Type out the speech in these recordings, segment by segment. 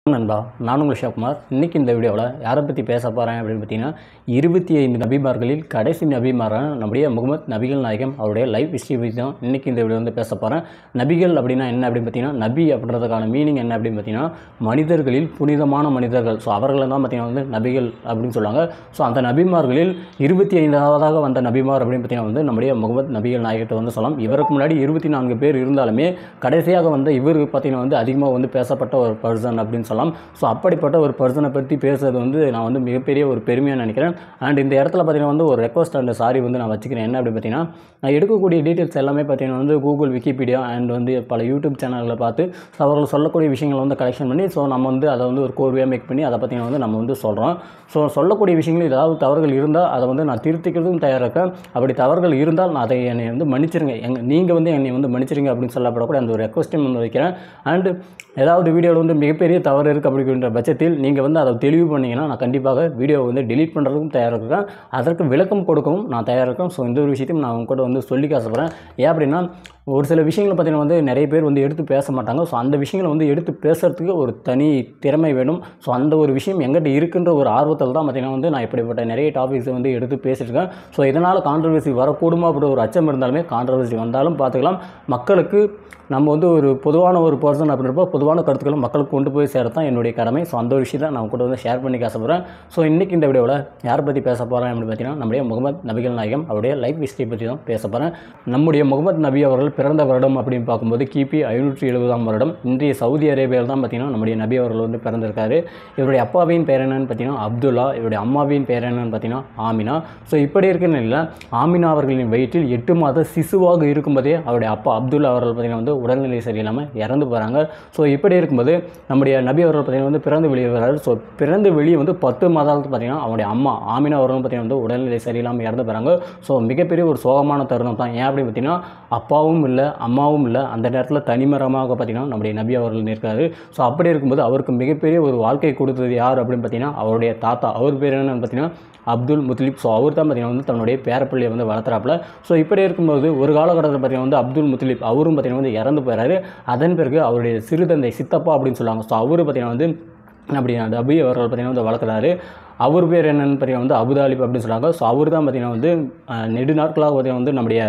நண்பா நான் உங்கள் ஷிவகுமார் இன்றைக்கி இந்த வீடியோவில் யாரை பற்றி பேச போகிறேன் அப்படின்னு பார்த்தீங்கன்னா இருபத்தி ஐந்து நபிமார்களில் கடைசி நபிமாரான நம்முடைய முகமது நபிகள் நாயகம் அவருடைய லைஃப் ஹிஸ்ட்ரி பற்றி தான் இன்றைக்கி இந்த வீடியோ வந்து பேச போகிறேன் நபிகள் அப்படின்னா என்ன அப்படின்னு பார்த்தீங்கன்னா நபி அப்படின்றதுக்கான மீனிங் என்ன அப்படின்னு பார்த்தீங்கன்னா மனிதர்களில் புனிதமான மனிதர்கள் ஸோ அவர்களை தான் பார்த்தீங்கன்னா வந்து நபிகள் அப்படின்னு சொல்லுவாங்க ஸோ அந்த நபிமார்களில் இருபத்தி ஐந்தாவதாக வந்த நபிமார் அப்படின்னு பார்த்தீங்கன்னா வந்து நம்முடைய முகமது நபிகள் நாயகத்தை வந்து சொல்லலாம் இவருக்கு முன்னாடி இருபத்தி நான்கு பேர் இருந்தாலுமே கடைசியாக வந்த இவர் பார்த்தீங்கன்னா வந்து அதிகமாக வந்து பேசப்பட்ட ஒரு பர்சன் அப்படின்னு சொல்லலாம் ஸோ அப்படிப்பட்ட ஒரு பர்சனை பற்றி பேசுறது வந்து நான் வந்து மிகப்பெரிய ஒரு பெருமையாக நினைக்கிறேன் அண்ட் இந்த இடத்துல பார்த்தீங்கன்னா வந்து ஒரு ரெக்வஸ்ட் அண்ட் சாரி வந்து நான் வச்சுக்கிறேன் என்ன அப்படின்னு பார்த்தீங்கன்னா நான் எடுக்கக்கூடிய டீட்டெயில்ஸ் எல்லாமே பார்த்தீங்கன்னா வந்து கூகுள் விக்கிபீடியா அண்ட் வந்து பல யூடியூப் சேனல்களை பார்த்து so அவர்கள் சொல்லக்கூடிய விஷயங்களை வந்து கலெக்ஷன் பண்ணி ஸோ நம்ம வந்து அதை வந்து ஒரு கோர்வையாக மேக் பண்ணி அதை பார்த்தீங்கன்னா வந்து நம்ம வந்து சொல்கிறோம் ஸோ சொல்லக்கூடிய விஷயங்கள் ஏதாவது தவறுகள் இருந்தால் அதை வந்து நான் திருத்திக்கிறதும் தயாராக இருக்கேன் அப்படி தவறுகள் இருந்தால் நான் அதை என்னை வந்து மன்னிச்சிருங்க எங்க நீங்கள் வந்து என்னை வந்து மன்னிச்சிருங்க அப்படின்னு சொல்லப்படக்கூடிய அந்த ஒரு ரெக்வஸ்ட்டையும் வந்து வைக்கிறேன் அண்ட் ஏதாவது வீடியோவில் வந்து மிகப்பெரிய தவறு இருக்குது அப்படின்ற பட்சத்தில் நீங்கள் வந்து அதை தெளிவு பண்ணீங்கன்னா நான் கண்டிப்பாக வீடியோவை வந்து delete பண்ணுறதுக்கும் தயாராக இருக்கேன் அதற்கு விளக்கம் கொடுக்கவும் நான் தயாராக இருக்கேன் ஸோ இந்த ஒரு விஷயத்தையும் நான் உங்க கூட வந்து சொல்லி ஆசைப்படுறேன் ஏன் அப்படின்னா ஒரு சில விஷயங்களை பார்த்தீங்கன்னா வந்து நிறைய பேர் வந்து எடுத்து பேச மாட்டாங்க ஸோ அந்த விஷயங்களை வந்து எடுத்து பேசுகிறதுக்கு ஒரு தனி திறமை வேணும் ஸோ அந்த ஒரு விஷயம் எங்கிட்ட இருக்குன்ற ஒரு ஆர்வத்தில் தான் பார்த்தீங்கன்னா வந்து நான் இப்படிப்பட்ட நிறைய டாபிக்ஸை வந்து எடுத்து பேசியிருக்கேன் ஸோ இதனால் கான்ட்ரவர்சி வரக்கூடுமா அப்படி ஒரு அச்சம் இருந்தாலுமே கான்ட்ரவர்சி வந்தாலும் பார்த்துக்கலாம் மக்களுக்கு நம்ம வந்து ஒரு பொதுவான ஒரு பர்சன் அப்படின்றப்போ பொதுவான கருத்துக்களை மக்களுக்கு கொண்டு போய் சேர தான் என்னுடைய கடமை ஸோ அந்த ஒரு விஷயத்தை நான் கூட வந்து ஷேர் பண்ணி ஆசைப்படுறேன் ஸோ இன்றைக்கி இந்த வீடியோவில் யாரை பற்றி பேச போகிறேன் அப்படின்னு பார்த்தீங்கன்னா நம்முடைய முகமது நபிகள் நாயகம் அவருடைய லைஃப் ஹிஸ்ட்ரி பற்றி தான் பேச போகிறேன் நம்முடைய முகமது நபி அவர்கள் பிறந்த வருடம் அப்படின்னு பார்க்கும்போது கிபி ஐநூற்றி எழுபதாம் வருடம் இன்றைய சவுதி அரேபியாவில் தான் பார்த்தீங்கன்னா நம்முடைய நபி அவர்கள் வந்து பிறந்திருக்காரு இவருடைய அப்பாவின் பேர் என்னன்னு பார்த்தீங்கன்னா அப்துல்லா இவருடைய அம்மாவின் பேர் என்னன்னு பார்த்தீங்கன்னா ஆமினா ஸோ இப்படி இருக்கிற நிலையில் ஆமினா அவர்களின் வயிற்றில் எட்டு மாத சிசுவாக இருக்கும்போதே அவருடைய அப்பா அப்துல்லா அவர்கள் பார்த்தீங்கன்னா வந்து உடல்நிலை சரியில்லாமல் இறந்து போகிறாங்க ஸோ இப்படி இருக்கும்போது நம்முடைய நபி அவர்கள் பார்த்தீங்கன்னா வந்து பிறந்து வெளியே வர்றாரு ஸோ பிறந்து வெளியே வந்து பத்து மாதத்துக்கு பார்த்தீங்கன்னா அவருடைய அம்மா ஆமினா அவர்களும் பார்த்தீங்கன்னா வந்து உடல்நிலை சரியில்லாமல் இறந்து போகிறாங்க ஸோ மிகப்பெரிய ஒரு சோகமான தருணம் தான் ஏன் அப்படின்னு பார்த்தீங்கன்னா அப்பாவும் இல்லை அம்மாவும் இல்லை அந்த நேரத்தில் தனிமரமாக பார்த்தீங்கன்னா நம்முடைய நபி அவர்கள் இருக்காரு ஸோ அப்படி இருக்கும்போது அவருக்கு மிகப்பெரிய ஒரு வாழ்க்கை கொடுத்தது யார் அப்படின்னு பார்த்தீங்கன்னா அவருடைய தாத்தா அவர் பேர் என்னன்னு பார்த்தீங்கன்னா அப்துல் முத்லிப் ஸோ அவர் தான் பார்த்தீங்கன்னா வந்து தன்னுடைய பேரப்பிள்ளையை வந்து வளர்த்துறாப்புல ஸோ இப்படி இருக்கும்போது ஒரு காலகட்டத்தில் பார்த்தீங்கன்னா வந்து அப்துல் முத்லிப் அவரும் பார்த்தீங்கன்னா வந்து இறந்து போயிறாரு அதன் பிறகு அவருடைய சிறுதந்தை சித்தப்பா அப்படின்னு சொல்லுவாங்க ஸோ அவர் பார்த்தீங்கன்னா வந்து அப்படி அந்த அபி அவர்கள் பார்த்தீங்கன்னா வந்து வளர்க்குறாரு அவர் பேர் என்னன்னு பார்த்தீங்கன்னா வந்து அபுதாலிப் அப்படின்னு சொல்லுவாங்க ஸோ அவர் தான் பார்த்தீங்கன்னா வந்து அஹ், நெடு நாட்களாக பார்த்தீங்கன்னா வந்து நம்முடைய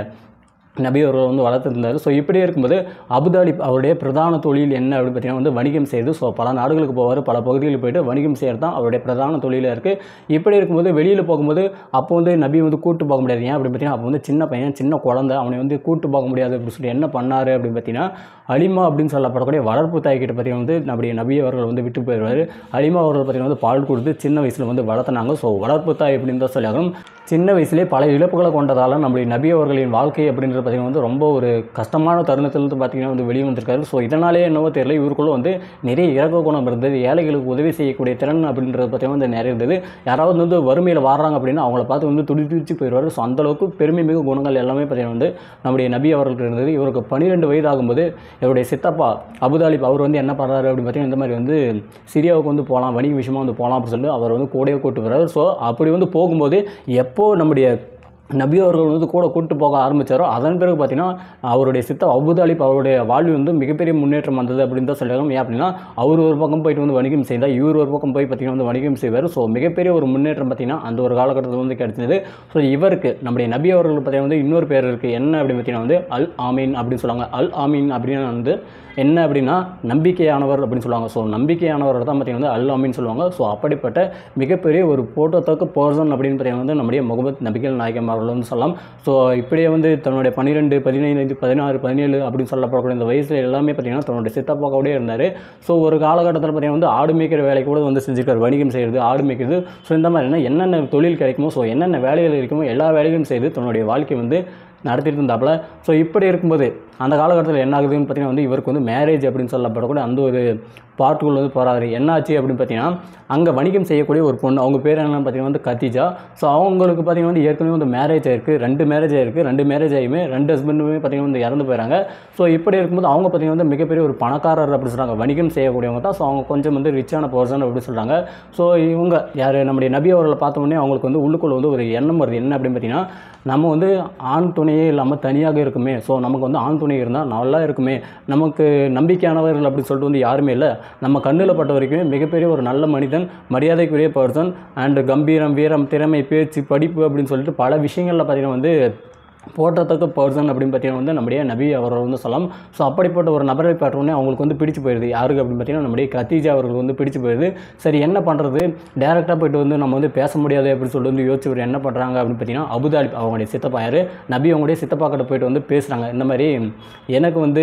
நபி அவர்கள் வந்து வளர்த்துருந்தார் ஸோ இப்படியே இருக்கும்போது அபுதாலிப் அவருடைய பிரதான தொழில் என்ன அப்படின்னு பார்த்தீங்கன்னா வந்து வணிகம் செய்யுது ஸோ பல நாடுகளுக்கு போவார் பல பகுதிகளுக்கு போயிட்டு வணிகம் செய்கிறது தான் அவருடைய பிரதான தொழிலாக இருக்குது இப்படி இருக்கும்போது வெளியில் போகும்போது அப்போ வந்து நபி வந்து கூட்டு போக முடியாது ஏன் அப்படின்னு பார்த்தீங்கன்னா அப்போ வந்து சின்ன பையன் சின்ன குழந்தை அவனை வந்து கூட்டு போக முடியாது அப்படின்னு சொல்லி என்ன பண்ணார் அப்படின்னு பார்த்தீங்கன்னா அலிமா அப்படின்னு சொல்லப்படக்கூடிய வளர்ப்பு தாய்கிட்ட பார்த்தீங்கன்னா வந்து நம்முடைய நபி அவர்கள் வந்து விட்டு போயிடுவார் அலிமா அவர்கள் பார்த்தீங்கன்னா வந்து பால் கொடுத்து சின்ன வயசில் வந்து வளர்த்துனாங்க ஸோ வளர்ப்பு தாய் அப்படின்னு தான் சொல்லியாகும் சின்ன வயசுலேயே பல இழப்புகளை கொண்டதால் நம்முடைய நபி அவர்களின் வாழ்க்கை அப்படின்றது பார்த்தீங்கன்னா வந்து ரொம்ப ஒரு கஷ்டமான தருணத்திலிருந்து பார்த்தீங்கன்னா வந்து வெளியே வந்திருக்காரு ஸோ இதனாலே என்னவோ தெரியல இவருக்குள்ள வந்து நிறைய இறக்க குணம் இருந்தது ஏழைகளுக்கு உதவி செய்யக்கூடிய திறன் அப்படின்றது பார்த்தீங்கன்னா வந்து நிறைய இருந்தது யாராவது வந்து வறுமையில் வாடுறாங்க அப்படின்னா அவங்கள பார்த்து வந்து துடி துடிச்சு போயிடுவார் ஸோ அந்தளவுக்கு பெருமை மிகு குணங்கள் எல்லாமே பார்த்தீங்கன்னா வந்து நம்முடைய நபி அவர்களுக்கு இருந்தது இவருக்கு பன்னிரெண்டு வயது ஆகும்போது இவருடைய சித்தப்பா அபுதாலிப் அவர் வந்து என்ன பண்ணுறாரு அப்படின்னு பார்த்தீங்கன்னா இந்த மாதிரி வந்து சிரியாவுக்கு வந்து போகலாம் வணிக விஷயமா வந்து போகலாம் அப்படின்னு சொல்லிட்டு அவர் வந்து கூடவே கூட்டு வர்றாரு ஸோ அப்படி வந்து போகும்போது எப்போ நம்முடைய நபி அவர்கள் வந்து கூட கூட்டு போக ஆரம்பித்தாரோ அதன் பிறகு பார்த்தீங்கன்னா அவருடைய சித்த அபுதாலிப் அவருடைய வாழ்வு வந்து மிகப்பெரிய முன்னேற்றம் வந்தது அப்படின்னு தான் சொல்லுவாங்க ஏன் அப்படின்னா அவர் ஒரு பக்கம் போயிட்டு வந்து வணிகம் செய்தால் இவர் ஒரு பக்கம் போய் பார்த்தீங்கன்னா வந்து வணிகம் செய்வார் ஸோ மிகப்பெரிய ஒரு முன்னேற்றம் பார்த்தீங்கன்னா அந்த ஒரு காலகட்டத்தில் வந்து கிடைச்சது ஸோ இவருக்கு நம்முடைய நபி அவர்கள் பார்த்தீங்கன்னா வந்து இன்னொரு பேர் இருக்குது என்ன அப்படின்னு பார்த்தீங்கன்னா வந்து அல் ஆமீன் அப்படின்னு சொல்லுவாங்க அல் ஆமீன் அப்படின்னு வந்து என்ன அப்படின்னா நம்பிக்கையானவர் அப்படின்னு சொல்லுவாங்க ஸோ நம்பிக்கையானவர் தான் பார்த்தீங்கன்னா வந்து அல் ஆமீன் சொல்லுவாங்க ஸோ அப்படிப்பட்ட மிகப்பெரிய ஒரு போட்டோத்தக்க பர்சன் அப்படின்னு பார்த்தீங்கன்னா வந்து நம்முடைய முகமது நபிகள் நாயகம் அவர்கள் வந்து சொல்லலாம் ஸோ இப்படியே வந்து தன்னுடைய பன்னிரெண்டு பதினைந்து பதினாறு பதினேழு அப்படின்னு சொல்லப்படக்கூடிய இந்த வயசில் எல்லாமே பார்த்தீங்கன்னா தன்னுடைய சித்தப்பாவோடய இருந்தார் ஸோ ஒரு காலகட்டத்தில் பார்த்தீங்கன்னா வந்து ஆடு மேய்க்கிற வேலை கூட வந்து செஞ்சுருக்காரு வணிகம் செய்கிறது ஆடு மேய்க்கிறது ஸோ இந்த மாதிரினா என்னென்ன தொழில் கிடைக்குமோ ஸோ என்னென்ன வேலைகள் இருக்குமோ எல்லா வேலைகளும் செய்து தன்னுடைய வாழ்க்கை வந்து நடத்திட்டு இருந்தாப்புல ஸோ இப்படி இருக்கும்போது அந்த காலகட்டத்தில் என்ன ஆகுதுன்னு பார்த்தீங்கன்னா வந்து இவருக்கு வந்து மேரேஜ் அப்படின்னு சொல்லப்படக்கூடிய அந்த ஒரு பார்ட்டுக்குள்ள வந்து போகிறாரு என்னாச்சு அப்படின்னு பார்த்தீங்கன்னா அங்கே வணிகம் செய்யக்கூடிய ஒரு பொண்ணு அவங்க பேர் என்னன்னு பார்த்தீங்கன்னா வந்து கத்திஜா ஸோ அவங்களுக்கு பார்த்தீங்கன்னா வந்து ஏற்கனவே வந்து மேரேஜ் ஆயிருக்கு ரெண்டு மேரேஜ் ஆயிருக்கு ரெண்டு மேரேஜ் ஆகியுமே ரெண்டு ஹஸ்பண்டுமே பார்த்தீங்கன்னா வந்து இறந்து போயிறாங்க ஸோ இப்படி இருக்கும்போது அவங்க பார்த்தீங்கன்னா வந்து மிகப்பெரிய ஒரு பணக்காரர் அப்படி சொல்கிறாங்க வணிகம் செய்யக்கூடியவங்க தான் ஸோ அவங்க கொஞ்சம் வந்து ரிச்சான பர்சன் அப்படி சொல்கிறாங்க ஸோ இவங்க யார் நம்முடைய நபி அவர்களை பார்த்த உடனே அவங்களுக்கு வந்து உள்ளுக்குள்ள வந்து ஒரு எண்ணம் வருது என்ன அப்படின்னு பார்த்தீங்கன்னா நம்ம வந்து ஆண் துணையே இல்லாமல் தனியாக இருக்குமே ஸோ நமக்கு வந்து ஆண் துணை துணை இருந்தால் நல்லா இருக்குமே நமக்கு நம்பிக்கையானவர்கள் அப்படின்னு சொல்லிட்டு வந்து யாருமே இல்லை நம்ம கண்ணில் பட்ட வரைக்குமே மிகப்பெரிய ஒரு நல்ல மனிதன் மரியாதைக்குரிய பர்சன் அண்ட் கம்பீரம் வீரம் திறமை பேச்சு படிப்பு அப்படின்னு சொல்லிட்டு பல விஷயங்களில் பார்த்தீங்கன்னா வந்து போற்றத்தக்க பர்சன் அப்படின்னு பார்த்தீங்கன்னா வந்து நம்முடைய நபி அவர்கள் வந்து சொல்லலாம் ஸோ அப்படிப்பட்ட ஒரு நபரை பார்த்தோன்னே அவங்களுக்கு வந்து பிடிச்சு போயிடுது யாருக்கு அப்படின்னு பார்த்தீங்கன்னா நம்முடைய கத்தீஜா அவர்களுக்கு வந்து பிடிச்சு போயிடுது சரி என்ன பண்ணுறது டேரெக்டாக போயிட்டு வந்து நம்ம வந்து பேச முடியாது அப்படின்னு சொல்லிட்டு வந்து யோசிச்சு இவர் என்ன பண்ணுறாங்க அப்படின்னு பார்த்தீங்கன்னா அபுதாலி அவங்களுடைய சித்தப்பா யார் நபி அவங்களுடைய சித்தப்பா கிட்ட போயிட்டு வந்து பேசுகிறாங்க இந்த மாதிரி எனக்கு வந்து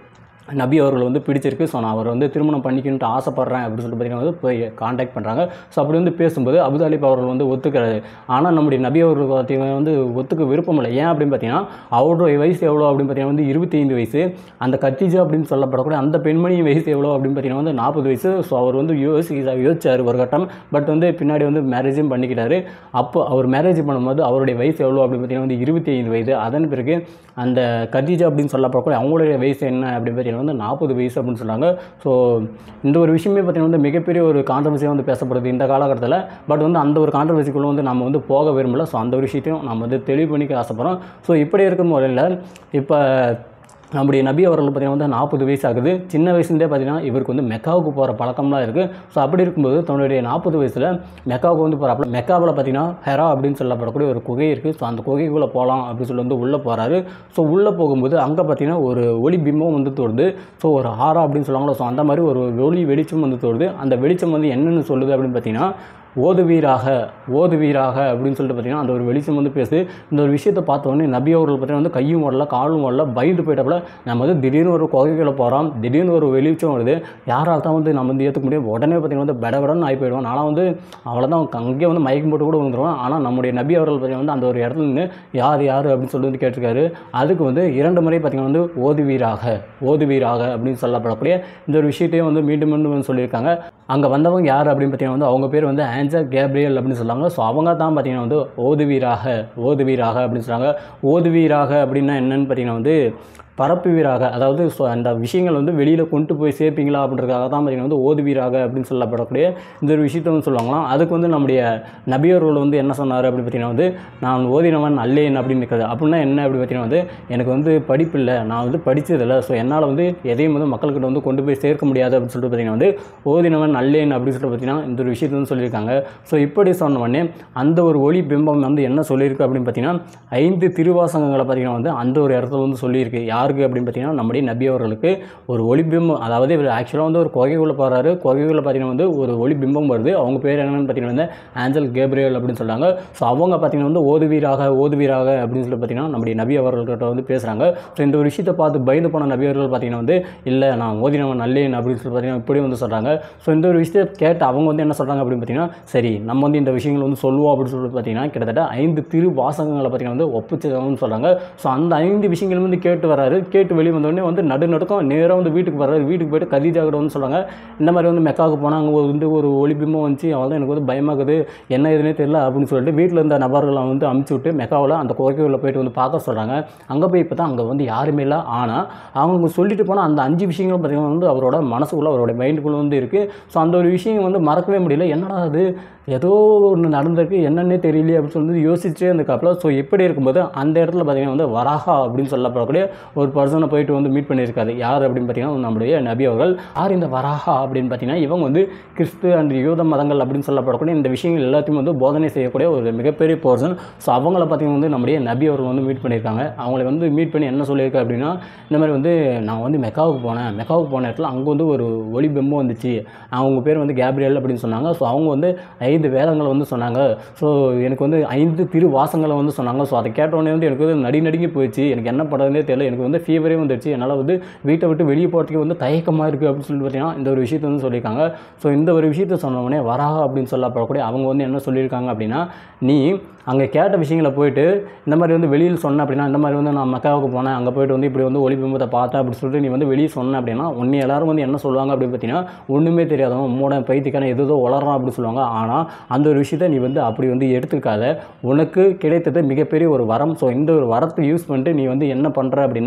நபி அவர்கள் வந்து பிடிச்சிருக்கு ஸோ நான் அவர் வந்து திருமணம் பண்ணிக்கணுன்ட்டு ஆசைப்பட்றேன் அப்படின்னு சொல்லிட்டு பார்த்தீங்கன்னா வந்து போய் காண்டாக்ட் பண்ணுறாங்க ஸோ அப்படி வந்து பேசும்போது அபுதாலிப் அவர்கள் வந்து ஒத்துக்கிறாரு ஆனால் நம்முடைய நபி அவர்கள் பார்த்தீங்கன்னா வந்து ஒத்துக்க விருப்பம் இல்லை ஏன் அப்படின்னு பார்த்தீங்கன்னா அவருடைய வயசு எவ்வளோ அப்படின்னு பார்த்தீங்கன்னா வந்து இருபத்தி ஐந்து வயசு அந்த கத்திஜா அப்படின்னு சொல்லப்படக்கூடிய அந்த பெண்மணியின் வயசு எவ்வளோ அப்படின்னு பார்த்தீங்கன்னா வந்து நாற்பது வயசு ஸோ அவர் வந்து யோசி யோசிச்சார் ஒரு கட்டம் பட் வந்து பின்னாடி வந்து மேரேஜும் பண்ணிக்கிட்டாரு அப்போ அவர் மேரேஜ் பண்ணும்போது அவருடைய வயசு எவ்வளோ அப்படின்னு பார்த்தீங்கன்னா வந்து இருபத்தி ஐந்து வயது அதன் பிறகு அந்த கதீஜா அப்படின்னு சொல்லப்படக்கூடிய அவங்களுடைய வயசு என்ன அப்படின்னு பார்த்தீங்கன்னா வந்து நாற்பது வயசு அப்படின்னு சொன்னாங்க ஸோ இந்த ஒரு விஷயமே பார்த்தீங்கன்னா வந்து மிகப்பெரிய ஒரு கான்ட்ரவர்சியாக வந்து பேசப்படுது இந்த காலகட்டத்தில் பட் வந்து அந்த ஒரு கான்ட்ரவர்சிக்குள்ளே வந்து நம்ம வந்து போக விரும்பல ஸோ அந்த ஒரு விஷயத்தையும் நம்ம வந்து தெளிவு பண்ணிக்க ஆசைப்படுறோம் ஸோ இப்படி இருக்கும் முறையில் இப்போ நம்முடைய நபி அவர்கள் பார்த்தீங்கன்னா வந்து நாற்பது வயசு ஆகுது சின்ன வயசுலேருந்தே பார்த்தீங்கன்னா இவருக்கு வந்து மெக்காவுக்கு போகிற பழக்கம்லாம் இருக்குது ஸோ அப்படி இருக்கும்போது தன்னுடைய நாற்பது வயசில் மெக்காவுக்கு வந்து போகிறாப்புல மெக்காவில் பார்த்தீங்கன்னா ஹெரா அப்படின்னு சொல்லப்படக்கூடிய ஒரு குகை இருக்குது ஸோ அந்த குகைக்குள்ளே போகலாம் அப்படின்னு சொல்லி வந்து உள்ளே போகிறாரு ஸோ உள்ளே போகும்போது அங்கே பார்த்தீங்கன்னா ஒரு ஒளி பிம்பம் வந்து தோடுது ஸோ ஒரு ஆரா அப்படின்னு சொல்லுவாங்களோ ஸோ அந்த மாதிரி ஒரு ஒளி வெளிச்சம் வந்து தோடுது அந்த வெளிச்சம் வந்து என்னென்னு சொல்லுது அப்படின்னு பார்த்தீங்கன்னா ஓதுவீராக ஓதுவீராக அப்படின்னு சொல்லிட்டு பார்த்தீங்கன்னா அந்த ஒரு வெளிச்சம் வந்து பேசுது இந்த ஒரு விஷயத்தை பார்த்த உடனே நபி அவர்கள் பார்த்தீங்கன்னா வந்து கையும் ஓடல காலும் ஓடல பயந்து போயிட்டப்பல நம்ம வந்து திடீர்னு ஒரு குகைக்குள்ள போகிறோம் திடீர்னு ஒரு வெளிச்சம் வருது யாரால் தான் வந்து நம்ம வந்து ஏற்றுக்க முடியும் உடனே பார்த்தீங்கன்னா வந்து பெடபடன்னு ஆகி போயிடுவோம் நானும் வந்து அவ்வளோதான் அங்கேயே வந்து மயக்கம் போட்டு கூட விழுந்துருவோம் ஆனால் நம்முடைய நபி அவர்கள் பார்த்தீங்கன்னா வந்து அந்த ஒரு இடத்துல நின்று யார் யார் அப்படின்னு சொல்லி வந்து கேட்டிருக்காரு அதுக்கு வந்து இரண்டு முறை பார்த்தீங்கன்னா வந்து ஓதுவீராக ஓதுவீராக அப்படின்னு சொல்லப்படக்கூடிய இந்த ஒரு விஷயத்தையும் வந்து மீண்டும் மீண்டும் வந்து சொல்லியிருக்காங்க அங்கே வந்தவங்க யார் அப்படின்னு பார்த்தீங்கன்னா வந்து அவங்க பேர் வந்து ஆன்சர் கேப்ரியல் அப்படின்னு சொல்லுவாங்க ஸோ அவங்க தான் பார்த்தீங்கன்னா வந்து ஓதுவீராக ஓதுவீராக அப்படின்னு சொல்கிறாங்க ஓதுவீராக அப்படின்னா என்னன்னு பார்த்தீங்கன்னா வந்து பரப்புவீராக அதாவது ஸோ அந்த விஷயங்கள் வந்து வெளியில் கொண்டு போய் சேர்ப்பீங்களா அப்படின்றதுக்காக தான் பார்த்தீங்கன்னா வந்து ஓதுவீராக அப்படின்னு சொல்லப்படக்கூடிய இந்த ஒரு விஷயத்தை வந்து சொல்லுவாங்களாம் அதுக்கு வந்து நம்முடைய நபியர்கள் வந்து என்ன சொன்னார் அப்படின்னு பார்த்தீங்கன்னா வந்து நான் ஓதினவன் அல்லேன் அப்படின்னு இருக்கிறது அப்படின்னா என்ன அப்படி பார்த்தீங்கன்னா வந்து எனக்கு வந்து படிப்பு இல்லை நான் வந்து படித்ததில்லை ஸோ என்னால் வந்து எதையும் வந்து மக்கள்கிட்ட வந்து கொண்டு போய் சேர்க்க முடியாது அப்படின்னு சொல்லிட்டு பார்த்தீங்கன்னா வந்து ஓதினவன் அல்லேன் அப்படின்னு சொல்லிட்டு பார்த்தீங்கன்னா இந்த ஒரு விஷயத்தை வந்து சொல்லியிருக்காங்க ஸோ இப்படி சொன்ன உடனே அந்த ஒரு ஒளி பிம்பம் வந்து என்ன சொல்லியிருக்கு அப்படின்னு பார்த்தீங்கன்னா ஐந்து திருவாசகங்களை பார்த்தீங்கன்னா வந்து அந்த ஒரு இடத்துல வந்து சொல்லியிருக்கு யாருக்கு அப்படின்னு பார்த்தீங்கன்னா நம்முடைய நபி அவர்களுக்கு ஒரு ஒளிபிம்பம் அதாவது இவர் ஆக்சுவலாக வந்து ஒரு குகைக்குள்ளே போகிறாரு குகைக்குள்ளே பார்த்தீங்கன்னா வந்து ஒரு ஒளி பிம்பம் வருது அவங்க பேர் என்னன்னு பார்த்தீங்கன்னா வந்து ஆஞ்சல் கேப்ரியல் அப்படின்னு சொல்கிறாங்க ஸோ அவங்க பார்த்தீங்கன்னா வந்து ஓதுவீராக ஓதுவீராக அப்படின்னு சொல்லி பார்த்தீங்கன்னா நம்முடைய நபி அவர்கள்கிட்ட வந்து பேசுகிறாங்க ஸோ இந்த ஒரு விஷயத்தை பார்த்து பயந்து போன நபி அவர்கள் பார்த்தீங்கன்னா வந்து இல்லை நான் ஓதினவன் நல்லேன் அப்படின்னு சொல்லி பார்த்தீங்கன்னா இப்படி வந்து சொல்கிறாங்க ஸோ இந்த ஒரு விஷயத்தை கேட்டு அவங்க வந்து என்ன சொல்கிறாங்க அப்படின்னு பார்த்தீங்கன்னா சரி நம்ம வந்து இந்த விஷயங்கள் வந்து சொல்லுவோம் அப்படின்னு சொல்லி பார்த்தீங்கன்னா கிட்டத்தட்ட ஐந்து திரு வாசகங்களை பார்த்தீங்கன்னா வந்து ஒப்புச்சதாகவும் சொல்கிறாங்க ஸோ அந்த ஐந்து விஷயங்கள் வந்து கேட்டு வராரு கேட்டு வெளியே வந்தோடனே வந்து நடு நடுக்கம் நேராக வந்து வீட்டுக்கு வர்றாரு வீட்டுக்கு போயிட்டு கதீஜா கிட்ட வந்து சொல்கிறாங்க இந்த மாதிரி வந்து மெக்காவுக்கு போனால் அங்கே ஒரு வந்து ஒரு ஒளிபிம்பம் வந்துச்சு அவள் எனக்கு வந்து பயமாகுது என்ன ஏதுனே தெரியல அப்படின்னு சொல்லிட்டு வீட்டில் இருந்த நபர்களை வந்து அமுச்சு விட்டு மெக்காவில் அந்த குறைக்குள்ள போயிட்டு வந்து பார்க்க சொல்கிறாங்க அங்கே போய் இப்போ தான் அங்கே வந்து யாருமே இல்லை ஆனால் அவங்க சொல்லிட்டு போனால் அந்த அஞ்சு விஷயங்களும் பார்த்தீங்கன்னா வந்து அவரோட மனசுக்குள்ளே அவரோட மைண்டுக்குள்ளே வந்து இருக்குது ஸோ அந்த ஒரு விஷயம் வந்து மறக்கவே முடியல என்னடா அது ஏதோ ஒன்று நடந்திருக்கு என்னன்னே தெரியலையே அப்படின்னு சொல்லி யோசிச்சே இருந்துக்காப்புல ஸோ இப்படி இருக்கும்போது அந்த இடத்துல பார்த்தீங்கன்னா வந்து வராகா அப்படின்னு சொல்லப்படக்கூடிய ஒரு பர்சனை போயிட்டு வந்து மீட் பண்ணியிருக்காரு யார் அப்படின்னு பார்த்தீங்கன்னா நம்முடைய நபி அவர்கள் யார் இந்த வராகா அப்படின்னு பார்த்தீங்கன்னா இவங்க வந்து கிறிஸ்து அண்ட் யூத மதங்கள் அப்படின்னு சொல்லப்படக்கூடிய இந்த விஷயங்கள் எல்லாத்தையும் வந்து போதனை செய்யக்கூடிய ஒரு மிகப்பெரிய பர்சன் ஸோ அவங்கள பார்த்தீங்கன்னா வந்து நம்முடைய நபி அவர்கள் வந்து மீட் பண்ணியிருக்காங்க அவங்களை வந்து மீட் பண்ணி என்ன சொல்லியிருக்காரு அப்படின்னா இந்த மாதிரி வந்து நான் வந்து மெக்காவுக்கு போனேன் மெக்காவுக்கு போன இடத்துல அங்கே வந்து ஒரு ஒளி பிம்பம் வந்துச்சு அவங்க பேர் வந்து கேப்ரியல் அப்படின்னு சொன்னாங்க ஸோ அவங்க வந்து ஐந்து வேதங்களை வந்து சொன்னாங்க ஸோ எனக்கு வந்து ஐந்து திரு வாசங்களை வந்து சொன்னாங்க ஸோ அதை கேட்டோடனே வந்து எனக்கு வந்து நடி நடுங்கி போயிடுச்சு எனக்கு என்ன பண்ணுறதுனே தெரியல எனக்கு வந்து ஃபீவரே வந்துடுச்சு என்னால் வந்து வீட்டை விட்டு வெளியே போகிறதுக்கு வந்து தயக்கமாக இருக்குது அப்படின்னு சொல்லிட்டு பார்த்தீங்கன்னா இந்த ஒரு விஷயத்தை வந்து சொல்லியிருக்காங்க ஸோ இந்த ஒரு விஷயத்தை சொன்ன உடனே வராக அப்படின்னு சொல்லப்படக்கூடிய அவங்க வந்து என்ன சொல்லியிருக்காங்க அப்படின்னா நீ அங்கே கேட்ட விஷயங்களை போயிட்டு இந்த மாதிரி வந்து வெளியில் சொன்ன அப்படின்னா இந்த மாதிரி வந்து நான் மக்காவுக்கு போனேன் அங்கே போயிட்டு வந்து இப்படி வந்து ஒளிபிம்பத்தை பார்த்தேன் அப்படின்னு சொல்லிட்டு நீ வந்து வெளியே சொன்ன அப்படின்னா உன்னை எல்லாரும் வந்து என்ன சொல்லுவாங்க அப்படின்னு பார்த்தீங்கன்னா ஒன்றுமே தெரியாதவன் மூட பைத்தியக்கான எதோ வளரான் அப்படின்னு சொல்லுவாங்க ஆனால் அந்த ஒரு விஷயத்தை நீ வந்து அப்படி வந்து எடுத்துக்காத உனக்கு கிடைத்தது மிகப்பெரிய ஒரு வரம் ஸோ இந்த ஒரு வரத்தை யூஸ் பண்ணிட்டு நீ வந்து என்ன பண்ணுற அப்படின்னா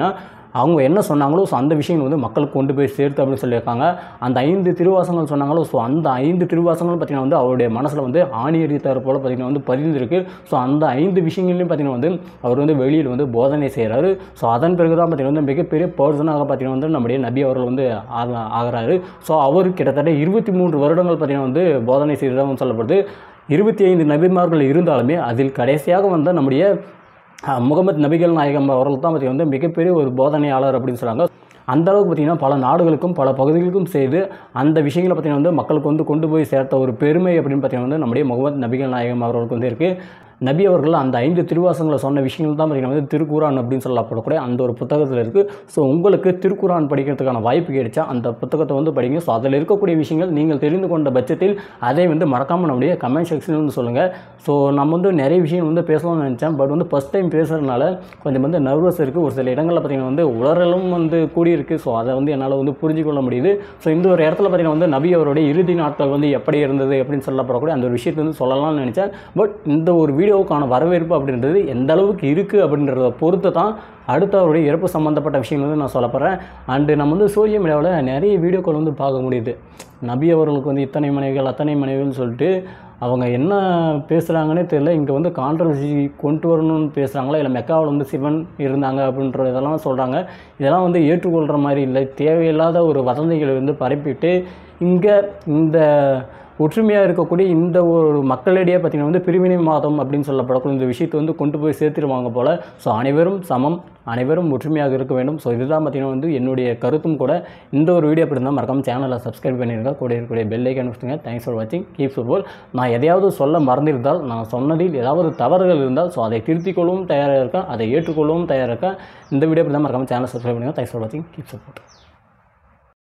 அவங்க என்ன சொன்னாங்களோ ஸோ அந்த விஷயங்கள் வந்து மக்களுக்கு கொண்டு போய் சேர்த்து அப்படின்னு சொல்லியிருக்காங்க அந்த ஐந்து திருவாசங்கள் சொன்னாங்களோ ஸோ அந்த ஐந்து திருவாசங்களும் பார்த்தீங்கன்னா வந்து அவருடைய மனசில் வந்து ஆணி எரித்தார் போல் பார்த்தீங்கன்னா வந்து பதிந்திருக்கு ஸோ அந்த ஐந்து விஷயங்களையும் பார்த்தீங்கன்னா வந்து அவர் வந்து வெளியில் வந்து போதனை செய்கிறாரு ஸோ அதன் பிறகு தான் பார்த்தீங்கன்னா வந்து மிகப்பெரிய பர்சனாக பார்த்தீங்கன்னா வந்து நம்முடைய நபி அவர்கள் வந்து ஆக- ஆகிறாரு ஸோ அவர் கிட்டத்தட்ட இருபத்தி மூன்று வருடங்கள் பார்த்தீங்கன்னா வந்து போதனை செய்ததாக சொல்லப்படுது இருபத்தி ஐந்து நபிமார்கள் இருந்தாலுமே அதில் கடைசியாக வந்த நம்முடைய அஹ், முகமது நபிகள் நாயகம் அவர்கள் தான் பார்த்தீங்கன்னா வந்து மிகப்பெரிய ஒரு போதனையாளர் அப்படின்னு சொல்கிறாங்க அந்த அளவுக்கு பார்த்தீங்கன்னா பல நாடுகளுக்கும் பல பகுதிகளுக்கும் செய்து அந்த விஷயங்களை பார்த்தீங்கன்னா வந்து மக்களுக்கு வந்து கொண்டு போய் சேர்த்த ஒரு பெருமை அப்படின்னு பார்த்தீங்கன்னா வந்து நம்முடைய முகமது நபிகள் நாயகம் அவர்களுக்கு வந்து இருக்குது நபி அவர்கள் அந்த ஐந்து திருவாசங்களை சொன்ன விஷயங்கள் தான் பார்த்தீங்கன்னா வந்து திருக்குரான் அப்படின்னு சொல்லப்படக்கூடிய அந்த ஒரு புத்தகத்தில் இருக்குது ஸோ உங்களுக்கு திருக்குரான் படிக்கிறதுக்கான வாய்ப்பு கிடைச்சா அந்த புத்தகத்தை வந்து படிங்க ஸோ அதில் இருக்கக்கூடிய விஷயங்கள் நீங்கள் தெரிந்து கொண்ட பட்சத்தில் அதை வந்து மறக்காமல் நம்முடைய கமெண்ட் செக்ஷனில் வந்து சொல்லுங்கள் ஸோ நம்ம வந்து நிறைய விஷயம் வந்து பேசலாம்னு நினச்சேன் பட் வந்து ஃபஸ்ட் டைம் பேசுகிறதுனால கொஞ்சம் வந்து நர்வஸ் இருக்குது ஒரு சில இடங்களில் பார்த்தீங்கன்னா வந்து உளறலும் வந்து கூடியிருக்கு ஸோ அதை வந்து என்னால் வந்து புரிஞ்சுக்கொள்ள முடியுது ஸோ இந்த ஒரு இடத்துல பார்த்தீங்கன்னா வந்து நபி அவருடைய இறுதி நாட்கள் வந்து எப்படி இருந்தது அப்படின்னு சொல்லப்படக்கூடிய அந்த ஒரு விஷயத்தை வந்து சொல்லலாம்னு நினச்சேன் பட் இந்த ஒரு வீடியோவுக்கான வரவேற்பு அப்படின்றது எந்த அளவுக்கு இருக்குது அப்படின்றத பொறுத்து தான் அடுத்த அவருடைய இறப்பு சம்மந்தப்பட்ட விஷயம் வந்து நான் சொல்ல போகிறேன் அண்டு நம்ம வந்து சோசியல் மீடியாவில் நிறைய வீடியோக்கள் வந்து பார்க்க முடியுது நபி அவர்களுக்கு வந்து இத்தனை மனைவிகள் அத்தனை மனைவிகள்னு சொல்லிட்டு அவங்க என்ன பேசுகிறாங்கன்னே தெரியல இங்கே வந்து கான்ட்ரவர்சி கொண்டு வரணும்னு பேசுகிறாங்களா இல்லை மெக்காவில் வந்து சிவன் இருந்தாங்க அப்படின்ற இதெல்லாம் சொல்கிறாங்க இதெல்லாம் வந்து ஏற்றுக்கொள்கிற மாதிரி இல்லை தேவையில்லாத ஒரு வதந்திகளை வந்து பரப்பிட்டு இங்கே இந்த ஒற்றுமையாக இருக்கக்கூடிய இந்த ஒரு மக்களிடையே பார்த்திங்கன்னா வந்து பிரிவினை மாதம் அப்படின்னு சொல்லப்படக்கூடிய இந்த விஷயத்தை வந்து கொண்டு போய் சேர்த்துருவாங்க போல் ஸோ அனைவரும் சமம் அனைவரும் ஒற்றுமையாக இருக்க வேண்டும் ஸோ இதுதான் பார்த்திங்கன்னா வந்து என்னுடைய கருத்தும் கூட இந்த ஒரு வீடியோ அப்படி இருந்தால் மறக்காம சேனலை சப்ஸ்கிரைப் பண்ணிருங்க கூட இருக்கக்கூடிய பெல் ஐக்கான் வச்சுங்க தேங்க்ஸ் ஃபார் வாட்சிங் கீப் ஃபுட்பால் நான் எதையாவது சொல்ல மறந்திருந்தால் நான் சொன்னதில் ஏதாவது தவறுகள் இருந்தால் ஸோ அதை திருத்திக் கொள்ளவும் தயாராக இருக்கேன் அதை ஏற்றுக்கொள்ளவும் தயாராக இருக்கேன் இந்த வீடியோ அப்படி தான் மறக்காம சேனலை சப்ஸ்கிரைப் பண்ணுங்கள் தேங்க்ஸ் ஃபார் வாட்சிங் கீப் சப்போர்ட்